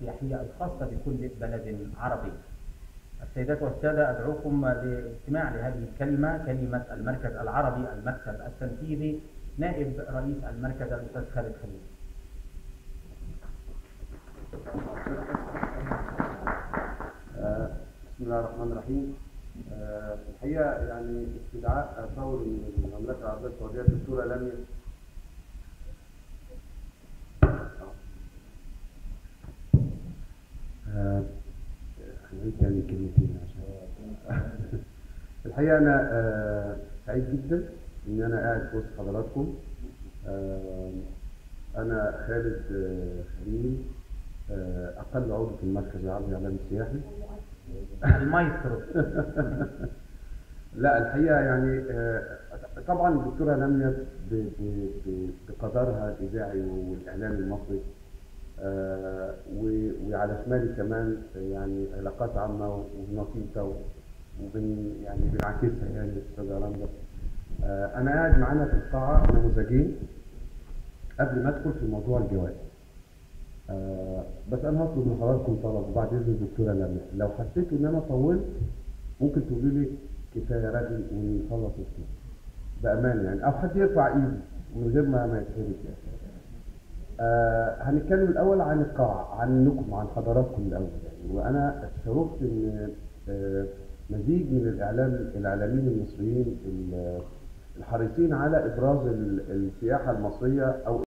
السياحية الخاصة بكل بلد عربي السيدات والسادة أدعوكم لاستماع لهذه الكلمة كلمة المركز العربي المكتب التنفيذي نائب رئيس المركز الأستاذ خالد خليل آه، بسم الله الرحمن الرحيم آه، الحقيقه يعني استدعاء فوري من المملكه العربيه السعوديه الدكتوره لميا آه، هنعيد يعني كلمتين عشان الحقيقه انا آه، سعيد جدا ان انا قاعد في وسط حضراتكم آه، انا خالد آه، خليل آه، اقل عضو في المركز العربي للاعلام السياحي المايسترو لا الحقيقه يعني آه، طبعا الدكتوره لميا ب- ب- ب- بقدرها الاذاعي والاعلامي المصري آه، و- وعلى شمالي كمان يعني علاقات عامه ونشيطه و- وبن يعني بنعكسها يعني استاذه رندا آه، انا قاعد معانا في القاعه نموذجين قبل ما ادخل في موضوع الجواز آه، بس انا هطلب من حضراتكم طلب وبعد اذن الدكتوره لميا لو حسيتوا ان انا طولت ممكن تقولوا لي كفايه راجل ونخلص الصوت بامانه يعني او حد يرفع ايده من غير ما ما يتحرج يعني. آه هنتكلم الاول عن القاعه عنكم عن حضراتكم الاول يعني وانا شرفت ان آه مزيج من الاعلام الاعلاميين المصريين ال- الحريصين على ابراز ال- السياحه المصريه او